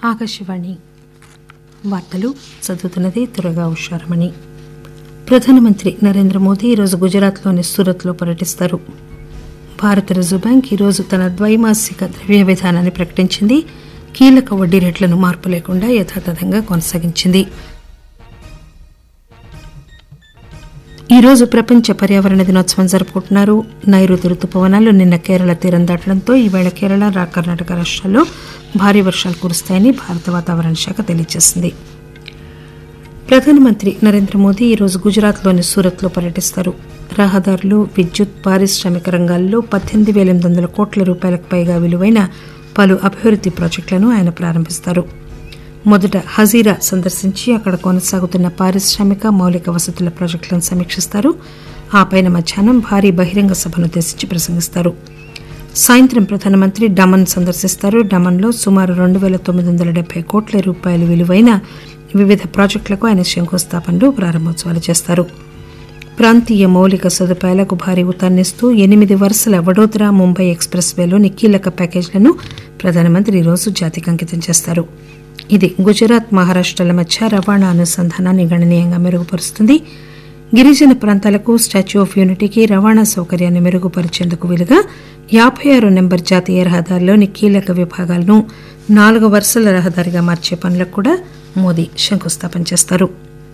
ఆకాశవాణి వార్తలు చదువుతున్నది దురగా ఉషారమణి ప్రధానమంత్రి నరేంద్ర మోదీ ఈరోజు గుజరాత్లోని సూరత్లో పర్యటిస్తారు భారత రిజర్వ్ బ్యాంక్ ఈరోజు తన ద్వైమాసిక ద్రవ్య విధానాన్ని ప్రకటించింది కీలక వడ్డీ రేట్లను మార్పు లేకుండా యథాతథంగా కొనసాగించింది ఈరోజు ప్రపంచ పర్యావరణ దినోత్సవం జరుపుకుంటున్నారు నైరుతి రుతుపవనాలు నిన్న కేరళ తీరం దాటడంతో ఈవేళ కేరళ రా కర్ణాటక రాష్ట్రాల్లో భారీ వర్షాలు కురుస్తాయని భారత వాతావరణ శాఖ తెలియజేసింది ప్రధానమంత్రి నరేంద్ర మోదీ ఈరోజు గుజరాత్లోని సూరత్లో పర్యటిస్తారు రహదారులు విద్యుత్ పారిశ్రామిక రంగాల్లో పద్దెనిమిది పేల ఎనిమిది వందల కోట్ల రూపాయలకు పైగా విలువైన పలు అభివృద్ది ప్రాజెక్టులను ఆయన ప్రారంభిస్తారు మొదట హజీరా సందర్శించి అక్కడ కొనసాగుతున్న పారిశ్రామిక మౌలిక వసతుల ప్రాజెక్టులను సమీక్షిస్తారు ఆ పైన మధ్యాహ్నం భారీ బహిరంగ సభనుద్దేశించి ప్రసంగిస్తారు సాయంత్రం ప్రధానమంత్రి డమన్ సందర్శిస్తారు డమన్లో సుమారు రెండు పేల తొమ్మిది వందల డెబ్బై కోట్ల రూపాయల విలువైన వివిధ ప్రాజెక్టులకు ఆయన శంకుస్థాపనలు ప్రారంభోత్సవాలు చేస్తారు ప్రాంతీయ మౌలిక సదుపాయాలకు భారీ ఊతాన్నిస్తూ ఎనిమిది వరుసల వడోదరా ముంబై ఎక్స్ప్రెస్ వేలోని కీలక ప్యాకేజీలను ప్రధానమంత్రి ఈరోజు జాతికి అంకితం చేస్తారు ఇది గుజరాత్ మహారాష్ట్రల మధ్య రవాణా అనుసంధానాన్ని గణనీయంగా మెరుగుపరుస్తుంది గిరిజన ప్రాంతాలకు స్టాచ్యూ ఆఫ్ యూనిటీకి రవాణా సౌకర్యాన్ని మెరుగుపరిచేందుకు వీలుగా యాబై ఆరు నెంబర్ జాతీయ రహదారిలోని కీలక విభాగాలను నాలుగు వరుసల రహదారిగా మార్చే పనులకు కూడా మోదీ శంకుస్థాపన చేస్తారు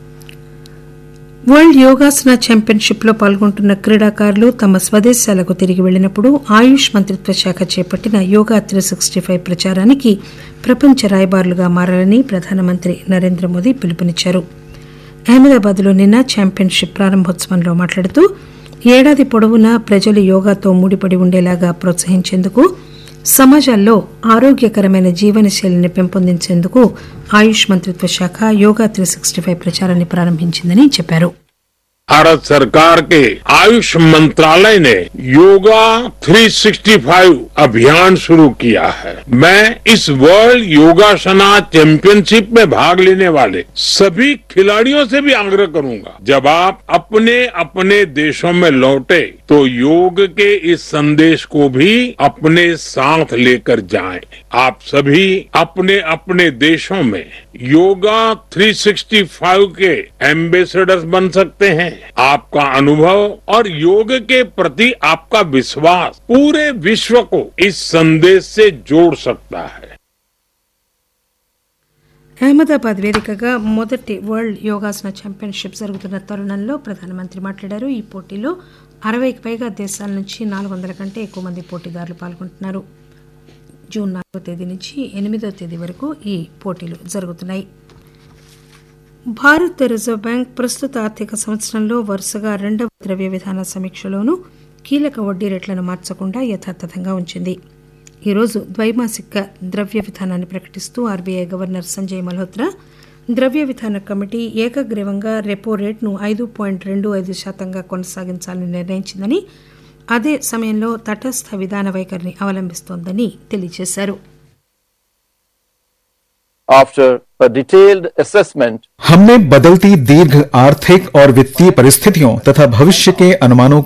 వరల్డ్ యోగాసన ఛాంపియన్షిప్ లో పాల్గొంటున్న క్రీడాకారులు తమ స్వదేశాలకు తిరిగి వెళ్లినప్పుడు ఆయుష్ మంత్రిత్వ శాఖ చేపట్టిన యోగా త్రీ సిక్స్టీ ఫైవ్ ప్రచారానికి ప్రపంచ రాయబారులుగా మారాలని ప్రధానమంత్రి నరేంద్ర మోదీ పిలుపునిచ్చారు అహ్మదాబాద్ లో నిన్న ఛాంపియన్షిప్ ప్రారంభోత్సవంలో మాట్లాడుతూ ఏడాది పొడవునా ప్రజలు యోగాతో ముడిపడి ఉండేలాగా ప్రోత్సహించేందుకు సమాజాల్లో ఆరోగ్యకరమైన జీవనశైలిని పెంపొందించేందుకు ఆయుష్ మంత్రిత్వ శాఖ యోగా త్రీ సిక్స్టీ ఫైవ్ ప్రచారాన్ని ప్రారంభించిందని చెప్పారు भारत सरकार के आयुष मंत्रालय ने योगा 365 अभियान शुरू किया है मैं इस वर्ल्ड योगासना चैंपियनशिप में भाग लेने वाले सभी खिलाड़ियों से भी आग्रह करूंगा जब आप अपने अपने देशों में लौटे तो योग के इस संदेश को भी अपने साथ लेकर जाएं। आप सभी अपने अपने देशों में योगा 365 के एम्बेसडर्स बन सकते हैं आपका अनुभव और योग के प्रति आपका विश्वास पूरे विश्व को इस संदेश से जोड़ सकता है అహ్మదాబాద్ వేదికగా మొదటి వరల్డ్ యోగాసన ఛాంపియన్షిప్ జరుగుతున్న తరుణంలో ప్రధానమంత్రి మాట్లాడారు ఈ పోటీలో అరవైకి పైగా దేశాల నుంచి నాలుగు వందల కంటే ఎక్కువ మంది పోటీదారులు పాల్గొంటున్నారు జూన్ నాలుగో తేదీ నుంచి ఎనిమిదో తేదీ వరకు ఈ పోటీలు జరుగుతున్నాయి భారత రిజర్వ్ బ్యాంక్ ప్రస్తుత ఆర్థిక సంవత్సరంలో వరుసగా రెండవ ద్రవ్య విధాన సమీక్షలోనూ కీలక వడ్డీ రేట్లను మార్చకుండా యథాతథంగా ఉంచింది ఈరోజు ద్వైమాసిక ద్రవ్య విధానాన్ని ప్రకటిస్తూ ఆర్బీఐ గవర్నర్ సంజయ్ మల్హోత్రా ద్రవ్య విధాన కమిటీ ఏకగ్రీవంగా రెపో రేటును ఐదు పాయింట్ రెండు ఐదు శాతంగా కొనసాగించాలని నిర్ణయించిందని అదే సమయంలో తటస్థ విధాన వైఖరిని అవలంబిస్తోందని తెలియజేశారు After a detailed assessment, हमने बदलती दीर्घ आर्थिक और वित्तीय परिस्थितियों तथा भविष्य के अनुमानों